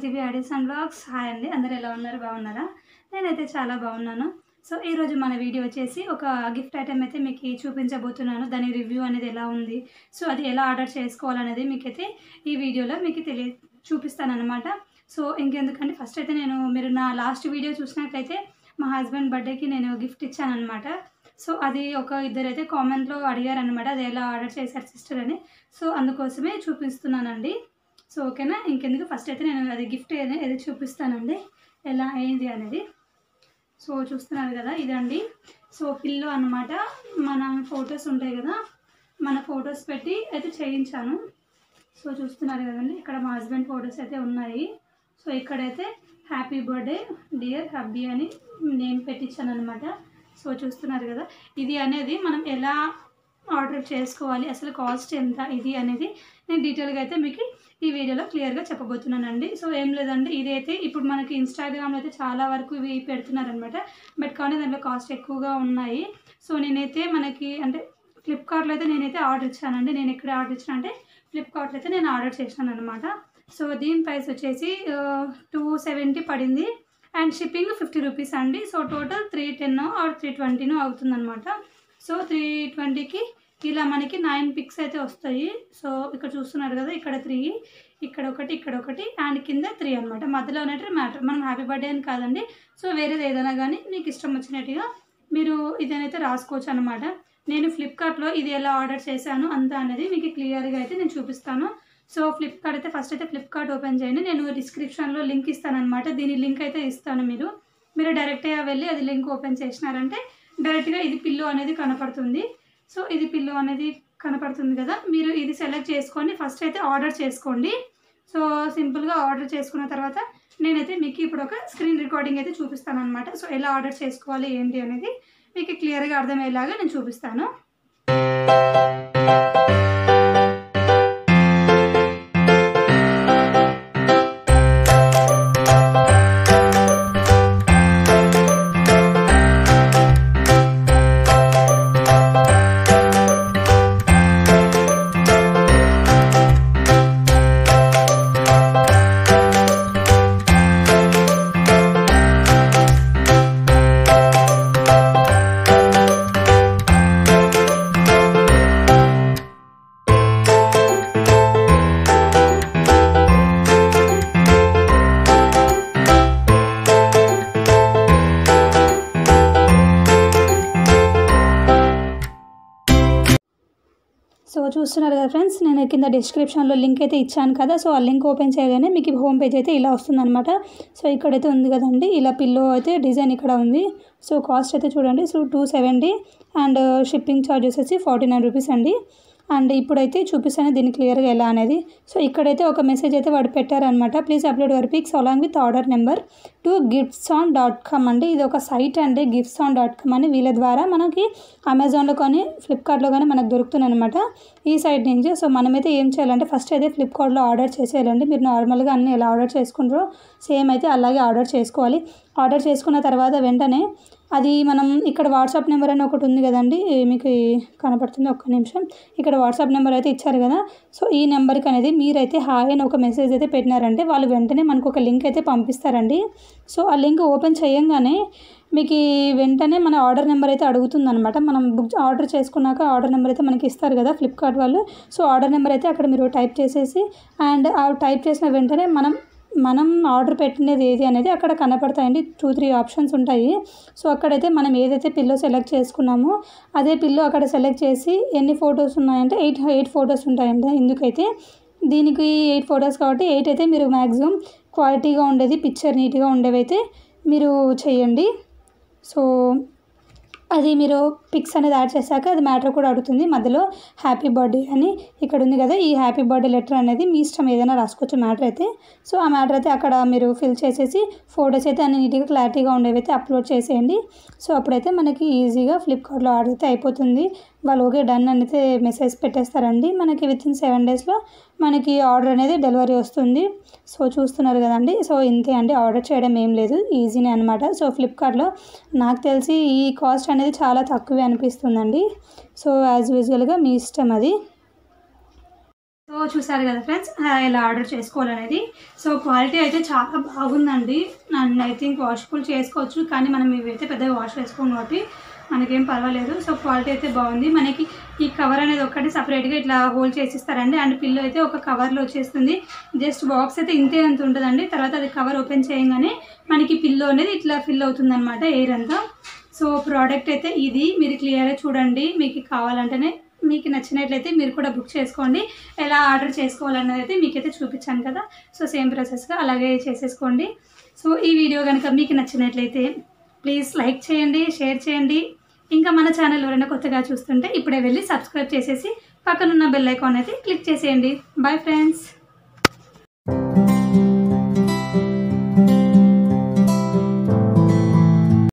TV ideas and blogs hi అండి అందరు ఎలా ఉన్నారు బాగున్నారా నేనైతే చాలా బాగున్నాను సో ఈరోజు మన వీడియో వచ్చేసి ఒక గిఫ్ట్ ఐటెం అయితే మీకు చూపించబోతున్నాను దాని రివ్యూ అనేది ఎలా ఉంది సో అది ఎలా ఆర్డర్ చేసుకోవాలనేది మీకైతే ఈ వీడియోలో మీకు తెలియ చూపిస్తాను అనమాట సో ఇంకెందుకంటే ఫస్ట్ అయితే నేను మీరు నా లాస్ట్ వీడియో చూసినట్లయితే మా హస్బెండ్ బర్త్డేకి నేను గిఫ్ట్ ఇచ్చాను అనమాట సో అది ఒక ఇద్దరు అయితే కామెంట్లో అడిగారనమాట అది ఎలా ఆర్డర్ చేశారు సిస్టర్ అని సో అందుకోసమే చూపిస్తున్నానండి సో ఓకేనా ఇంకెందుకు ఫస్ట్ అయితే నేను అది గిఫ్ట్ ఏది ఏది చూపిస్తానండి ఎలా అయింది అనేది సో చూస్తున్నారు కదా ఇదండి సో పిల్లో అనమాట మన ఫొటోస్ ఉంటాయి కదా మన ఫొటోస్ పెట్టి అయితే చేయించాను సో చూస్తున్నారు కదండి ఇక్కడ మా హస్బెండ్ ఫొటోస్ అయితే ఉన్నాయి సో ఇక్కడైతే హ్యాపీ బర్త్డే డియర్ హబ్బీ అని నేమ్ పెట్టించాను అనమాట సో చూస్తున్నారు కదా ఇది అనేది మనం ఎలా ఆర్డర్ చేసుకోవాలి అసలు కాస్ట్ ఎంత ఇది అనేది నేను డీటెయిల్గా అయితే మీకు ఈ వీడియోలో క్లియర్గా చెప్పబోతున్నానండి సో ఏం లేదండి ఇదైతే ఇప్పుడు మనకి ఇన్స్టాగ్రామ్లో అయితే చాలా వరకు ఇవి పెడుతున్నారనమాట బట్ కానీ దాంట్లో కాస్ట్ ఎక్కువగా ఉన్నాయి సో నేనైతే మనకి అంటే ఫ్లిప్కార్ట్లో అయితే నేనైతే ఆర్డర్ ఇచ్చానండి నేను ఎక్కడ ఆర్డర్ ఇచ్చాను అంటే ఫ్లిప్కార్ట్లో అయితే నేను ఆర్డర్ చేశాను అనమాట సో దీని ప్రైస్ వచ్చేసి టూ సెవెంటీ పడింది అండ్ షిప్పింగ్ ఫిఫ్టీ రూపీస్ అండి so total three ten or three ట్వంటీనో అవుతుందన్నమాట సో త్రీ ట్వంటీకి ఇలా మనకి నైన్ పిక్స్ అయితే వస్తాయి సో ఇక్కడ చూస్తున్నారు కదా ఇక్కడ త్రీ ఇక్కడ ఒకటి ఇక్కడ ఒకటి అండ్ కింద త్రీ అనమాట మధ్యలో ఉన్నట్టు మ్యాటర్ మనం హ్యాపీ బర్త్డే అని కాదండి సో వేరేది ఏదైనా కానీ మీకు ఇష్టం వచ్చినట్టుగా మీరు ఇదైతే రాసుకోవచ్చు అనమాట నేను ఫ్లిప్కార్ట్లో ఇది ఎలా ఆర్డర్ చేశాను అంతా అనేది మీకు క్లియర్గా అయితే నేను చూపిస్తాను సో ఫ్లిప్కార్ట్ అయితే ఫస్ట్ అయితే ఫ్లిప్కార్ట్ ఓపెన్ చేయండి నేను డిస్క్రిప్షన్లో లింక్ ఇస్తాను అనమాట దీని లింక్ అయితే ఇస్తాను మీరు మీరు డైరెక్ట్గా వెళ్ళి అది లింక్ ఓపెన్ చేసినారంటే డైరెక్ట్గా ఇది పిల్లో అనేది కనపడుతుంది సో ఇది పిల్లో అనేది కనపడుతుంది కదా మీరు ఇది సెలెక్ట్ చేసుకొని ఫస్ట్ అయితే ఆర్డర్ చేసుకోండి సో సింపుల్గా ఆర్డర్ చేసుకున్న తర్వాత నేనైతే మీకు ఇప్పుడు ఒక స్క్రీన్ రికార్డింగ్ అయితే చూపిస్తాను అనమాట సో ఎలా ఆర్డర్ చేసుకోవాలి ఏంటి అనేది మీకు క్లియర్గా అర్థమయ్యేలాగా నేను చూపిస్తాను సో చూస్తున్నారు కదా ఫ్రెండ్స్ నేను కింద డిస్క్రిప్షన్లో లింక్ అయితే ఇచ్చాను కదా సో ఆ లింక్ ఓపెన్ చేయగానే మీకు హోమ్ పేజ్ అయితే ఇలా వస్తుందన్నమాట సో ఇక్కడైతే ఉంది కదండి ఇలా పిల్లో అయితే డిజైన్ ఇక్కడ ఉంది సో కాస్ట్ అయితే చూడండి so two seventy and shipping charges వచ్చి ఫార్టీ నైన్ రూపీస్ అండి అండ్ ఇప్పుడైతే చూపిస్తాను దీన్ని క్లియర్గా ఎలా అనేది సో ఇక్కడైతే ఒక మెసేజ్ అయితే వాడు పెట్టారనమాట please upload your pics along with order number to gifts on dot com అండి ఇది ఒక సైట్ అండి గిఫ్ట్స్ ఆన్ డాట్ కామ్ అని వీళ్ళ ద్వారా మనకి అమెజాన్లో కానీ ఫ్లిప్కార్ట్లో కానీ మనకు దొరుకుతుంది అనమాట ఈ సైట్ నుంచి సో మనమైతే ఏం చేయాలంటే ఫస్ట్ అయితే ఫ్లిప్కార్ట్లో ఆర్డర్ చేసేయాలండి మీరు నార్మల్గా అన్ని ఎలా ఆర్డర్ చేసుకుంటారో సేమ్ అయితే అలాగే ఆర్డర్ చేసుకోవాలి ఆర్డర్ చేసుకున్న తర్వాత వెంటనే అది మనం ఇక్కడ వాట్సాప్ నెంబర్ అని ఒకటి ఉంది కదండి మీకు కనపడుతుంది ఒక్క నిమిషం ఇక్కడ వాట్సాప్ నెంబర్ అయితే ఇచ్చారు కదా సో ఈ నెంబర్కి అనేది మీరైతే హాయ్ అని ఒక మెసేజ్ అయితే పెట్టినారంటే వాళ్ళు వెంటనే మనకు ఒక లింక్ అయితే పంపిస్తారండి సో ఆ లింక్ ఓపెన్ చేయంగానే మీకు వెంటనే మన ఆర్డర్ నెంబర్ అయితే అడుగుతుందన్నమాట మనం బుక్ ఆర్డర్ చేసుకున్నాక ఆర్డర్ నెంబర్ అయితే మనకి ఇస్తారు కదా ఫ్లిప్కార్ట్ వాళ్ళు సో ఆర్డర్ నెంబర్ అయితే అక్కడ మీరు టైప్ చేసేసి అండ్ ఆ టైప్ చేసిన వెంటనే మనం మనం ఆర్డర్ పెట్టినది ఏది అనేది అక్కడ కనపడతాయండి టూ త్రీ ఆప్షన్స్ ఉంటాయి సో అక్కడైతే మనం ఏదైతే పిల్లో సెలెక్ట్ చేసుకున్నామో అదే పిల్లో అక్కడ సెలెక్ట్ చేసి ఎన్ని ఫొటోస్ ఉన్నాయంటే ఎయిట్ ఎయిట్ ఫొటోస్ ఉంటాయండి ఎందుకైతే దీనికి ఎయిట్ ఫొటోస్ కాబట్టి ఎయిట్ అయితే మీరు మ్యాక్సిమం క్వాలిటీగా ఉండేది పిక్చర్ నీట్గా ఉండేవి అయితే మీరు చేయండి సో అది మీరు పిక్స్ అనేది యాడ్ చేశాక అది మ్యాటర్ కూడా అడుగుతుంది మధ్యలో హ్యాపీ బర్త్డే అని ఇక్కడ ఉంది కదా ఈ హ్యాపీ బర్త్డే లెటర్ అనేది మీ ఇష్టం ఏదైనా రాసుకోవచ్చు మ్యాటర్ అయితే సో ఆ మ్యాటర్ అయితే అక్కడ మీరు ఫిల్ చేసేసి ఫొటోస్ అయితే అన్ని నీట్గా క్లారిటీగా ఉండేవి అయితే అప్లోడ్ చేసేయండి సో అప్పుడైతే మనకి ఈజీగా ఫ్లిప్కార్ట్లో ఆర్డర్ అయితే అయిపోతుంది వాళ్ళు ఓకే డన్ అని అయితే మెసేజ్ పెట్టేస్తారండి మనకి విత్ ఇన్ సెవెన్ డేస్లో మనకి ఆర్డర్ అనేది డెలివరీ వస్తుంది సో చూస్తున్నారు కదండి సో ఇంతే అండి ఆర్డర్ చేయడం ఏం లేదు ఈజీనే అనమాట సో ఫ్లిప్కార్ట్లో నాకు తెలిసి ఈ కాస్ట్ అనేది చాలా తక్కువే అనిపిస్తుందండి సో యాజ్ యూజువల్గా మీ ఇష్టం అది సో చూసారు కదా ఫ్రెండ్స్ ఎలా ఆర్డర్ చేసుకోవాలనేది సో క్వాలిటీ అయితే చాలా బాగుందండి అండ్ ఐ థింక్ వాషబుల్ చేసుకోవచ్చు కానీ మనం ఇవైతే పెద్దగా వాష్ చేసుకోం కాబట్టి మనకేం పర్వాలేదు సో క్వాలిటీ అయితే బాగుంది మనకి ఈ కవర్ అనేది ఒకటి సపరేట్గా ఇట్లా హోల్డ్ చేసిస్తారండి అండ్ పిల్లో అయితే ఒక కవర్లో వచ్చేస్తుంది జస్ట్ బాక్స్ అయితే ఇంతే అంత ఉంటుందండి తర్వాత అది కవర్ ఓపెన్ చేయగానే మనకి పిల్లో అనేది ఇట్లా ఫిల్ అవుతుంది అనమాట ఎయిర్ అంతా సో ప్రోడక్ట్ అయితే ఇది మీరు క్లియర్గా చూడండి మీకు కావాలంటేనే మీకు నచ్చినట్లయితే మీరు కూడా బుక్ చేసుకోండి ఎలా ఆర్డర్ చేసుకోవాలన్నది అయితే మీకైతే చూపించాను కదా సో సేమ్ ప్రాసెస్గా అలాగే చేసేసుకోండి సో ఈ వీడియో కనుక మీకు నచ్చినట్లయితే ప్లీజ్ లైక్ చేయండి షేర్ చేయండి ఇంకా మన ఛానల్ ఎవరైనా కొత్తగా చూస్తుంటే ఇప్పుడే వెళ్ళి సబ్స్క్రైబ్ చేసేసి పక్కనున్న బెల్ ఐకాన్ అయితే క్లిక్ చేసేయండి బాయ్ ఫ్రెండ్స్